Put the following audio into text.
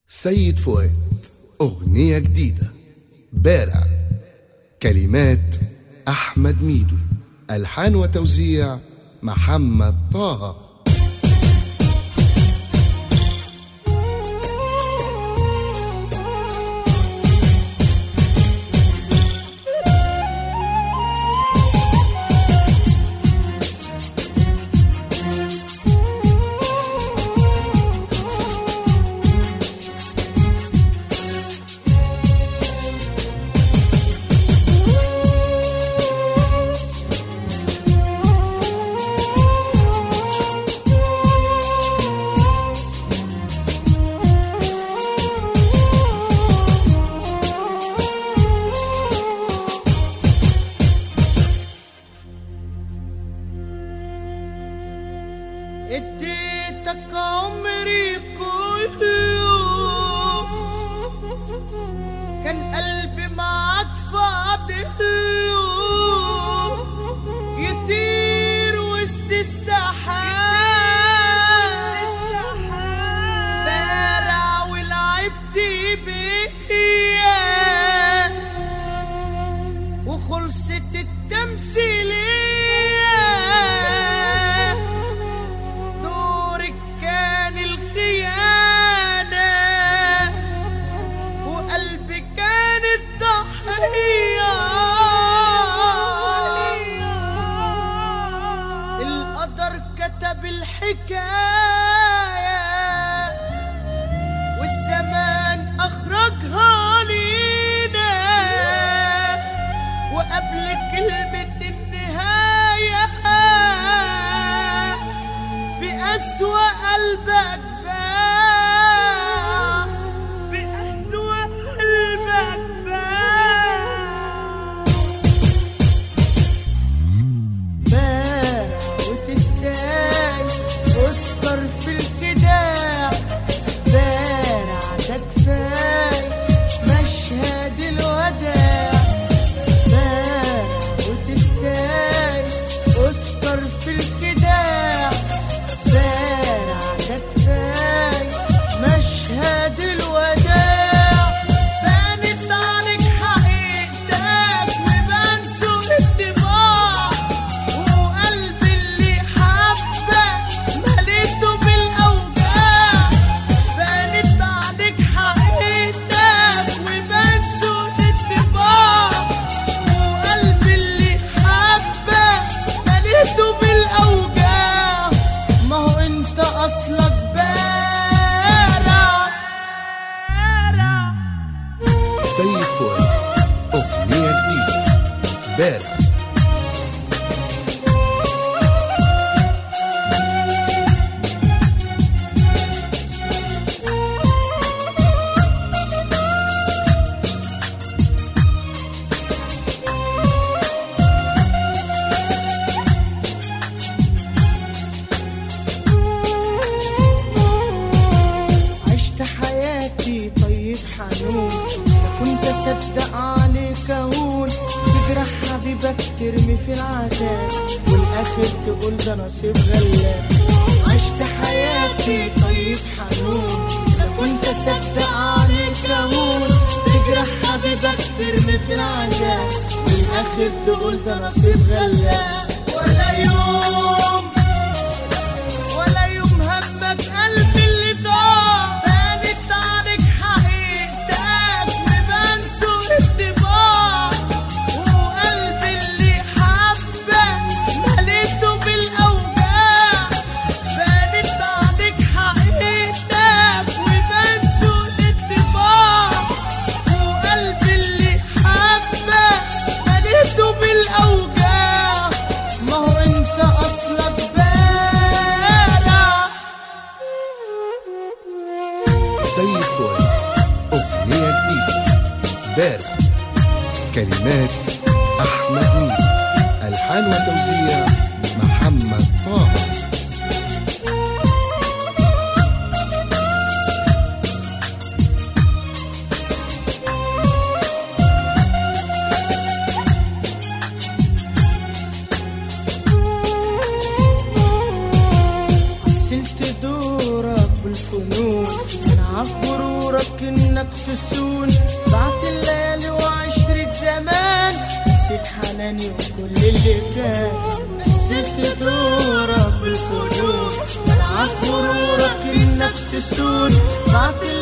سيد فؤاد أغنية جديدة بارع كلمات أحمد ميدو ألحان وتوزيع محمد طه اديتك عمري كله كان قلبي معاك فاضله يطير وسط السحاب بارع ولعبت بيا وخلصت التمثيلية دورك كان الخيانة وقلبي كان الضحية القدر كتب الحكاية والزمان أخرجها لينا وقبل كلمة النهاية بأسوأ قلبك باع بأسوأ قلبك باع بارع وتستاهل اسكر في الخداع بارع ده كفايه مشهد الوداع بارع وتستاهل اسكر في الخداع بارع ده كفايه مشهد الوداع بانت عليك حقيقتك وبان سوء الطباع وقلبي اللي حبك مليته بالاوجاع بانت عليك حقيقتك وبان سوء الطباع وقلبي اللي حبك مليته بالاوجاع ما هو انت اصلك بارع سيد فؤاد أغنية جديدة بارع عشت حياتي طيب حنون لا كنت اصدق عليك اقول تجرح حبيبك ترمي في العذاب والاخر تقول ده نصيب غلاب عشت حياتي طيب حنون لا كنت اصدق عليك اقول تجرح حبيبك ترمي في العذاب والاخر تقول ده نصيب غلاب ولا يوم ولا يوم همك قلبي اللي ضاع بانت عليك حقيقتك وبان سوء الطباع وقلبي اللي حبك مليته بالاوجاع بانت عليك حقيقتك وبان سوء الطباع وقلبي اللي حبك مليته بالاوجاع ما هو انت اصلك بارع سيد فؤاد أغنية جديدة بارع كلمات أحمد ميدو ألحان وتوزيع محمد طه عسلت دورك بالفنون انا عالغرور غرورك انك تسون بعت الليالي وعشرة زمان نسيت حناني وكل اللي كان نسيت دورك بالفنون ملعب غرورك انك تسون بعت